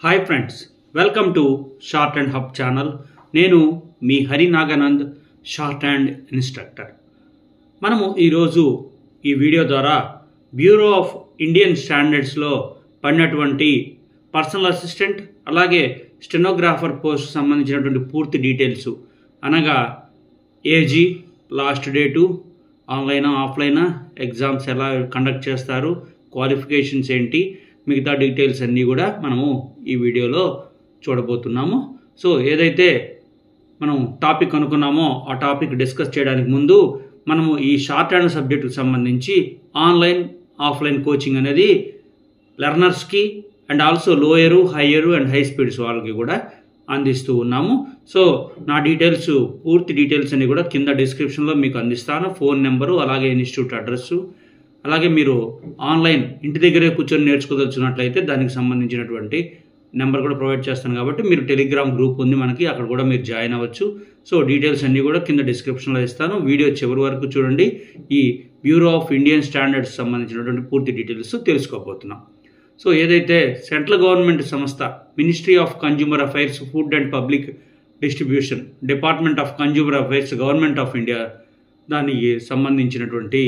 hi friends welcome to shorthand hub channel నేను మీ Hari Nagananda shorthand instructor మనము ఈరోజు ఈ వీడియో ద్వారా బ్యూరో ఆఫ్ ఇండియన్ స్టాండర్డ్స్లో పడినటువంటి పర్సనల్ అసిస్టెంట్ అలాగే స్టెనోగ్రాఫర్ పోస్ట్ సంబంధించినటువంటి పూర్తి డీటెయిల్స్ అనగా ఏజీ లాస్ట్ డేటు ఆన్లైనా ఆఫ్లైనా ఎగ్జామ్స్ ఎలా కండక్ట్ చేస్తారు క్వాలిఫికేషన్స్ ఏంటి మిగతా డీటెయిల్స్ అన్నీ కూడా మనము ఈ వీడియోలో చూడబోతున్నాము సో ఏదైతే మనం టాపిక్ అనుకున్నామో ఆ టాపిక్ డిస్కస్ చేయడానికి ముందు మనము ఈ షార్ట్ హ్యాండ్ సబ్జెక్టుకి సంబంధించి ఆన్లైన్ ఆఫ్లైన్ కోచింగ్ అనేది లెర్నర్స్కి and also lower higher and high speeds వాళ్ళకి కూడా అందిస్తూ ఉన్నాము సో నా డీటెయిల్స్ పూర్తి డీటెయిల్స్ అన్ని కూడా కింద డిస్క్రిప్షన్లో మీకు అందిస్తాను ఫోన్ నెంబరు అలాగే ఇన్స్టిట్యూట్ అడ్రస్సు అలాగే మీరు ఆన్లైన్ ఇంటి దగ్గరే కూర్చొని నేర్చుకోదలుచున్నట్లయితే దానికి సంబంధించినటువంటి నెంబర్ కూడా ప్రొవైడ్ చేస్తాను కాబట్టి మీరు టెలిగ్రామ్ గ్రూప్ ఉంది మనకి అక్కడ కూడా మీరు జాయిన్ అవ్వచ్చు సో డీటెయిల్స్ అన్నీ కూడా కింద డిస్క్రిప్షన్లో ఇస్తాను వీడియో చివరి వరకు చూడండి ఈ బ్యూరో ఆఫ్ ఇండియన్ స్టాండర్డ్స్ సంబంధించినటువంటి పూర్తి డీటెయిల్స్ తెలుసుకోబోతున్నాం సో ఏదైతే సెంట్రల్ గవర్నమెంట్ సంస్థ ministry of consumer affairs food and public distribution department of consumer affairs government of India దానికి సంబంధించినటువంటి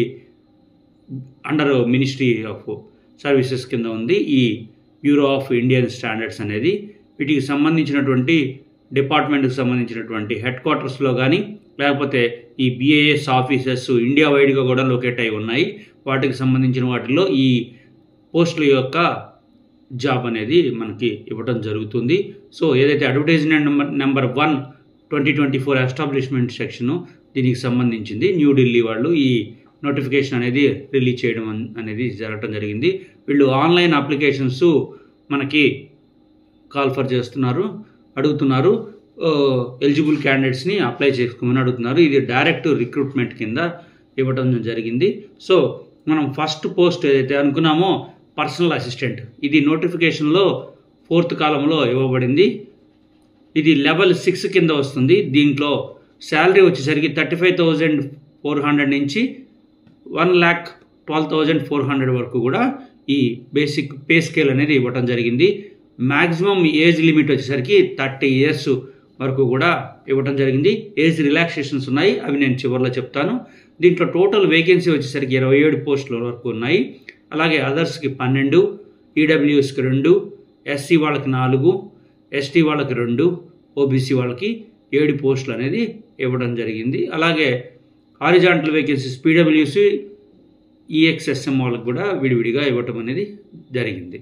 అండర్ మినిస్ట్రీ ఆఫ్ సర్వీసెస్ కింద ఉంది ఈ బ్యూరో ఆఫ్ ఇండియన్ స్టాండర్డ్స్ అనేది వీటికి సంబంధించినటువంటి డిపార్ట్మెంట్కి సంబంధించినటువంటి హెడ్ క్వార్టర్స్లో కానీ లేకపోతే ఈ బిఏఎస్ ఆఫీసెస్ ఇండియా వైడ్గా కూడా లొకేట్ అయి ఉన్నాయి వాటికి సంబంధించిన వాటిలో ఈ పోస్టుల యొక్క జాబ్ అనేది మనకి ఇవ్వడం జరుగుతుంది సో ఏదైతే advertisement number number one twenty twenty four establishment section దీనికి సంబంధించింది న్యూఢిల్లీ వాళ్ళు ఈ నోటిఫికేషన్ అనేది రిలీజ్ చేయడం అన్- అనేది జరగడం జరిగింది వీళ్ళు ఆన్లైన్ అప్లికేషన్స్ మనకి కాల్ఫర్ చేస్తున్నారు అడుగుతున్నారు ఎలిజిబుల్ క్యాండిడేట్స్ని అప్లై చేసుకోమని అడుగుతున్నారు ఇది డైరెక్ట్ రిక్రూట్మెంట్ కింద ఇవ్వడం జరిగింది సో మనం ఫస్ట్ పోస్ట్ ఏదైతే అనుకున్నామో పర్సనల్ అసిస్టెంట్ ఇది నోటిఫికేషన్లో ఫోర్త్ కాలంలో ఇవ్వబడింది ఇది లెవెల్ సిక్స్ కింద వస్తుంది దీంట్లో శాలరీ వచ్చేసరికి thirty five thousand four hundred నుంచి one lakh twelve thousand four hundred వరకు కూడా ఈ బేసిక్ పే స్కేల్ అనేది ఇవ్వటం జరిగింది మ్యాక్సిమం ఏజ్ లిమిట్ వచ్చేసరికి థర్టీ ఇయర్స్ వరకు కూడా ఇవ్వటం జరిగింది ఏజ్ రిలాక్సేషన్స్ ఉన్నాయి అవి నేను చివరిలో చెప్తాను దీంట్లో టోటల్ వేకెన్సీ వచ్చేసరికి ఇరవై ఏడు పోస్టుల వరకు ఉన్నాయి అలాగే అదర్స్కి పన్నెండు ఈడబ్ల్యూఎస్కి రెండు ఎస్సీ వాళ్ళకి నాలుగు ఎస్టీ వాళ్ళకి రెండు ఓబీసీ వాళ్ళకి ఏడు పోస్టులు అనేది ఇవ్వడం జరిగింది అలాగే హారిజాంటల్ వేకెన్సీస్ పీడబ్ల్యూసి ఈఎక్స్ఎస్ఎం వాళ్ళకి కూడా విడివిడిగా ఇవ్వటం అనేది జరిగింది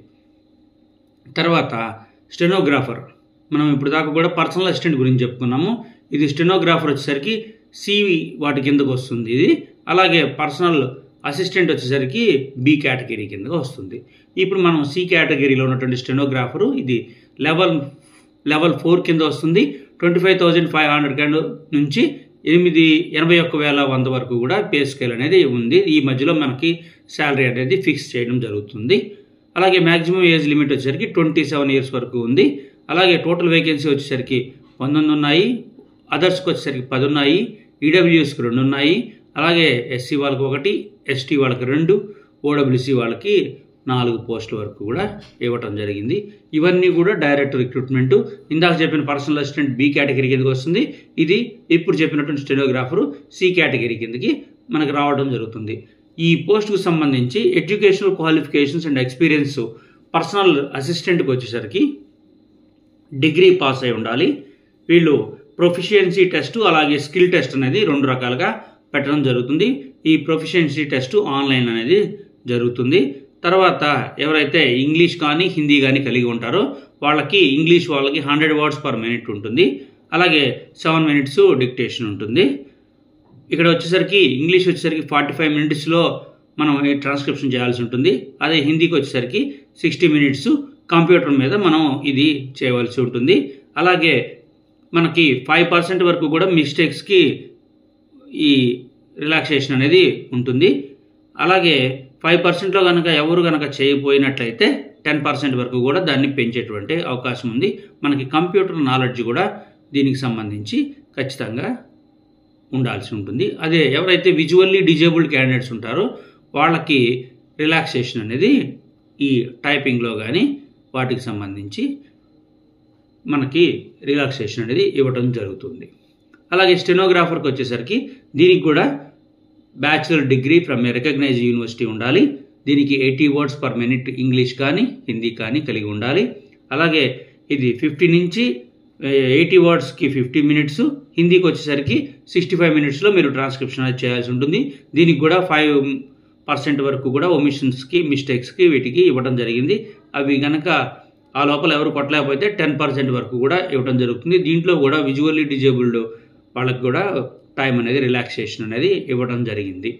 తర్వాత స్టెనోగ్రాఫర్ మనం ఇప్పుడు దాకా కూడా పర్సనల్ అసిస్టెంట్ గురించి చెప్పుకున్నాము ఇది స్టెనోగ్రాఫర్ వచ్చేసరికి సివి వాటి కిందకు వస్తుంది ఇది అలాగే పర్సనల్ అసిస్టెంట్ వచ్చేసరికి బి కేటగిరీ కిందకు వస్తుంది ఇప్పుడు మనం సి కేటగిరీలో ఉన్నటువంటి స్టెనోగ్రాఫరు ఇది లెవెల్ లెవెల్ ఫోర్ కింద వస్తుంది twenty five thousand five hundred నుంచి ఎనిమిది ఎనభై ఒక్క వేల వంద వరకు కూడా పే స్కేల్ అనేది ఉంది ఈ మధ్యలో మనకి శాలరీ అనేది ఫిక్స్ చేయడం జరుగుతుంది అలాగే మ్యాక్సిమం ఏజ్ లిమిట్ వచ్చేసరికి ట్వంటీ సెవెన్ ఇయర్స్ వరకు ఉంది అలాగే టోటల్ వేకెన్సీ వచ్చేసరికి పంతొమ్మిది ఉన్నాయి అదర్స్కి వచ్చేసరికి పది ఉన్నాయి ఈడబ్ల్యూఎస్కి రెండు ఉన్నాయి అలాగే ఎస్సీ వాళ్ళకి ఒకటి ఎస్టీ వాళ్ళకి రెండు ఓడబ్ల్యూసీ వాళ్ళకి నాలుగు పోస్టుల వరకు కూడా ఇవ్వటం జరిగింది ఇవన్నీ కూడా డైరెక్ట్ రిక్రూట్మెంట్ ఇందాక చెప్పిన పర్సనల్ అసిస్టెంట్ బి కేటగిరీ కిందకి వస్తుంది ఇది ఇప్పుడు చెప్పినటువంటి స్టెనోగ్రాఫరు సి కేటగిరీ కిందకి మనకు రావడం జరుగుతుంది ఈ పోస్టుకు సంబంధించి educational qualifications and experience personal అసిస్టెంట్కి వచ్చేసరికి డిగ్రీ పాస్ అయి ఉండాలి వీళ్ళు ప్రొఫిషియన్సీ టెస్ట్ అలాగే స్కిల్ టెస్ట్ అనేది రెండు రకాలుగా పెట్టడం జరుగుతుంది ఈ ప్రొఫిషియన్సీ టెస్ట్ ఆన్లైన్ అనేది జరుగుతుంది తర్వాత ఎవరైతే ఇంగ్లీష్ కానీ హిందీ కానీ కలిగి ఉంటారో వాళ్ళకి ఇంగ్లీష్ వాళ్ళకి హండ్రెడ్ వర్డ్స్ పర్ మినిట్ ఉంటుంది అలాగే సెవెన్ మినిట్స్ డిక్టేషన్ ఉంటుంది ఇక్కడ వచ్చేసరికి ఇంగ్లీష్ వచ్చేసరికి ఫార్టీ ఫైవ్ మినిట్స్లో మనం ట్రాన్స్క్రిప్షన్ చేయాల్సి ఉంటుంది అదే హిందీకి వచ్చేసరికి సిక్స్టీ మినిట్స్ కంప్యూటర్ మీద మనం ఇది చేయవలసి ఉంటుంది అలాగే మనకి ఫైవ్ పర్సెంట్ వరకు కూడా మిస్టేక్స్కి ఈ రిలాక్సేషన్ అనేది ఉంటుంది అలాగే ఫైవ్ పర్సెంట్లో కనుక ఎవరు కనుక చేయకపోయినట్లయితే టెన్ పర్సెంట్ వరకు కూడా దాన్ని పెంచేటువంటి అవకాశం ఉంది మనకి కంప్యూటర్ నాలెడ్జ్ కూడా దీనికి సంబంధించి ఖచ్చితంగా ఉండాల్సి ఉంటుంది అదే ఎవరైతే విజువల్లీ డిజేబుల్డ్ క్యాండిడేట్స్ ఉంటారో వాళ్ళకి రిలాక్సేషన్ అనేది ఈ టైపింగ్లో కానీ వాటికి సంబంధించి మనకి రిలాక్సేషన్ అనేది ఇవ్వడం జరుగుతుంది అలాగే స్టెనోగ్రాఫర్కి వచ్చేసరికి దీనికి కూడా bachelor degree from a recognise university ఉండాలి దీనికి eighty words per minute English కానీ హిందీ కానీ కలిగి ఉండాలి అలాగే ఇది ఫిఫ్టీ నుంచి ఎయిటీ వర్డ్స్కి ఫిఫ్టీ మినిట్స్ హిందీకి వచ్చేసరికి సిక్స్టీ ఫైవ్ మినిట్స్లో మీరు ట్రాన్స్క్రిప్షన్ అనేది చేయాల్సి ఉంటుంది దీనికి కూడా ఫైవ్ పర్సెంట్ వరకు కూడా ఒమిషన్స్కి మిస్టేక్స్కి వీటికి ఇవ్వడం జరిగింది అవి కనుక ఆ లోపల ఎవరు కొట్టలేకపోతే టెన్ పర్సెంట్ వరకు కూడా ఇవ్వడం జరుగుతుంది దీంట్లో కూడా విజువల్లీ డిజేబుల్డ్ వాళ్ళకి కూడా టైం అనేది రిలాక్సేషన్ అనేది ఇవ్వడం జరిగింది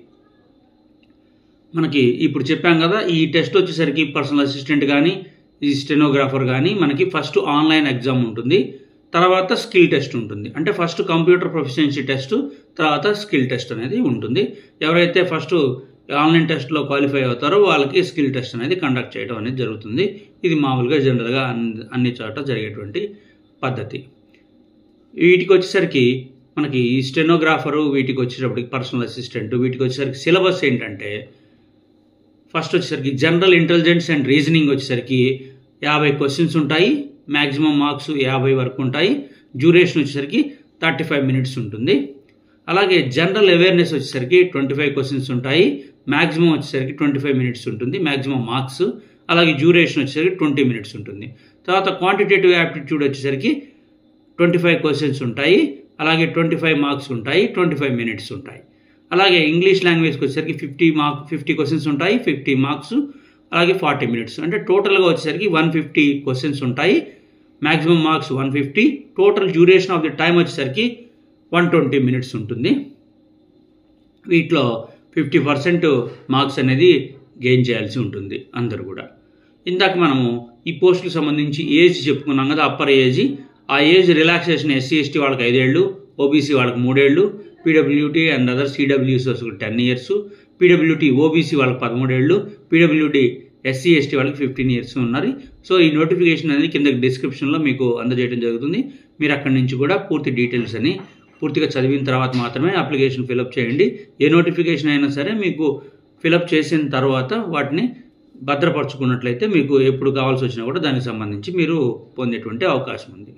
మనకి ఇప్పుడు చెప్పాం కదా ఈ టెస్ట్ వచ్చేసరికి పర్సనల్ అసిస్టెంట్ కానీ ఈ స్టెనోగ్రాఫర్ కానీ మనకి ఫస్ట్ ఆన్లైన్ ఎగ్జామ్ ఉంటుంది తర్వాత స్కిల్ టెస్ట్ ఉంటుంది అంటే ఫస్ట్ కంప్యూటర్ ప్రొఫిషియన్సీ టెస్ట్ తర్వాత స్కిల్ టెస్ట్ అనేది ఉంటుంది ఎవరైతే ఫస్ట్ ఆన్లైన్ టెస్ట్లో క్వాలిఫై అవుతారో వాళ్ళకి స్కిల్ టెస్ట్ అనేది కండక్ట్ చేయడం అనేది జరుగుతుంది ఇది మామూలుగా జనరల్గా అన్ని అన్ని చోట జరిగేటువంటి పద్ధతి వీటికి వచ్చేసరికి మనకి ఈ స్టెనోగ్రాఫరు వీటికి వచ్చేటప్పటికి పర్సనల్ అసిస్టెంట్ వీటికి వచ్చేసరికి సిలబస్ ఏంటంటే ఫస్ట్ వచ్చేసరికి జనరల్ ఇంటెలిజెన్స్ అండ్ రీజనింగ్ వచ్చేసరికి యాభై క్వశ్చన్స్ ఉంటాయి మ్యాక్సిమం మార్క్స్ యాభై వరకు ఉంటాయి డ్యూరేషన్ వచ్చేసరికి థర్టీ ఫైవ్ మినిట్స్ ఉంటుంది అలాగే జనరల్ అవేర్నెస్ వచ్చేసరికి ట్వంటీ ఫైవ్ క్వశ్చన్స్ ఉంటాయి మ్యాక్సిమం వచ్చేసరికి ట్వంటీ ఫైవ్ మినిట్స్ ఉంటుంది మ్యాక్సిమం మార్క్స్ అలాగే డ్యూరేషన్ వచ్చేసరికి ట్వంటీ మినిట్స్ ఉంటుంది తర్వాత క్వాంటిటేటివ్ యాప్టిట్యూడ్ వచ్చేసరికి ట్వంటీ ఫైవ్ క్వశ్చన్స్ ఉంటాయి అలాగే ట్వంటీ ఫైవ్ మార్క్స్ ఉంటాయి ట్వంటీ ఫైవ్ మినిట్స్ ఉంటాయి అలాగే ఇంగ్లీష్ లాంగ్వేజ్కి వచ్చేసరికి ఫిఫ్టీ మార్క్ ఫిఫ్టీ క్వశ్చన్స్ ఉంటాయి ఫిఫ్టీ మార్క్స్ అలాగే ఫార్టీ మినిట్స్ అంటే టోటల్గా వచ్చేసరికి వన్ ఫిఫ్టీ క్వశ్చన్స్ ఉంటాయి maximum marks one fifty total duration of the time వచ్చేసరికి వన్ ట్వంటీ మినిట్స్ ఉంటుంది వీటిలో ఫిఫ్టీ పర్సెంట్ మార్క్స్ అనేది గెయిన్ చేయాల్సి ఉంటుంది అందరు కూడా ఇందాక మనము ఈ పోస్టులకు సంబంధించి ఏజ్ చెప్పుకున్నాం కదా అప్పర్ ఏజ్ ఆ ఏజ్ రిలాక్సేషన్ ఎస్సీ ఎస్టీ వాళ్ళకి ఐదేళ్ళు ఓబీసీ వాళ్ళకి మూడేళ్ళు PWT and other CWC ten years PWT OBC వాళ్ళకి పదమూడేళ్ళు పీడబ్ల్యూటీ ఎస్సీ ఎస్టీ వాళ్ళకి ఫిఫ్టీన్ ఇయర్స్ ఉన్నారు సో ఈ నోటిఫికేషన్ అనేది కింద డిస్క్రిప్షన్లో మీకు అందజేయడం జరుగుతుంది మీరు అక్కడి నుంచి కూడా పూర్తి డీటెయిల్స్ అని పూర్తిగా చదివిన తర్వాత మాత్రమే అప్లికేషన్ ఫిలప్ చేయండి ఏ నోటిఫికేషన్ అయినా సరే మీకు ఫిలప్ చేసిన తర్వాత వాటిని భద్రపరచుకున్నట్లయితే మీకు ఎప్పుడు కావాల్సి వచ్చినా కూడా దానికి సంబంధించి మీరు పొందేటువంటి అవకాశం ఉంది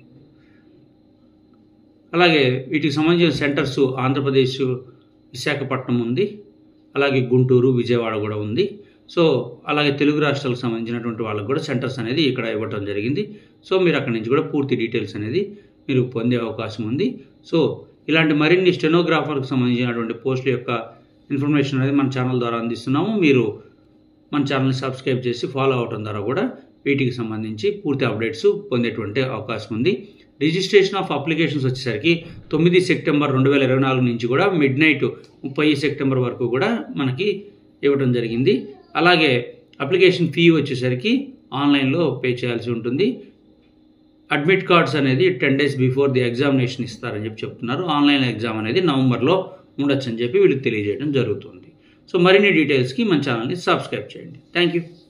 అలాగే వీటికి సంబంధించిన సెంటర్స్ ఆంధ్రప్రదేశ్ విశాఖపట్నం ఉంది అలాగే గుంటూరు విజయవాడ కూడా ఉంది సో అలాగే తెలుగు రాష్ట్రాలకు సంబంధించినటువంటి వాళ్ళకు కూడా సెంటర్స్ అనేది ఇక్కడ ఇవ్వటం జరిగింది సో మీరు అక్కడి నుంచి కూడా పూర్తి డీటెయిల్స్ అనేది మీరు పొందే అవకాశం ఉంది సో ఇలాంటి మరిన్ని స్టెనోగ్రాఫర్కి సంబంధించినటువంటి పోస్టుల యొక్క ఇన్ఫర్మేషన్ అనేది మన ఛానల్ ద్వారా అందిస్తున్నాము మీరు మన ఛానల్ని సబ్స్క్రైబ్ చేసి ఫాలో అవడం ద్వారా కూడా వీటికి సంబంధించి పూర్తి అప్డేట్స్ పొందేటువంటి అవకాశం ఉంది రిజిస్ట్రేషన్ ఆఫ్ అప్లికేషన్స్ వచ్చేసరికి తొమ్మిది సెప్టెంబర్ రెండు వేల ఇరవై నాలుగు నుంచి కూడా మిడ్ నైట్ ముప్పై సెప్టెంబర్ వరకు కూడా మనకి ఇవ్వడం జరిగింది అలాగే అప్లికేషన్ ఫీ వచ్చేసరికి ఆన్లైన్లో పే చేయాల్సి ఉంటుంది అడ్మిట్ కార్డ్స్ అనేది ten days before the examination ఇస్తారని చెప్పి చెప్తున్నారు ఆన్లైన్ ఎగ్జామ్ అనేది నవంబర్లో ఉండొచ్చు అని చెప్పి వీళ్ళకి తెలియజేయడం జరుగుతుంది సో మరిన్ని డీటెయిల్స్కి మన ఛానల్ని సబ్స్క్రైబ్ చేయండి థ్యాంక్ యూ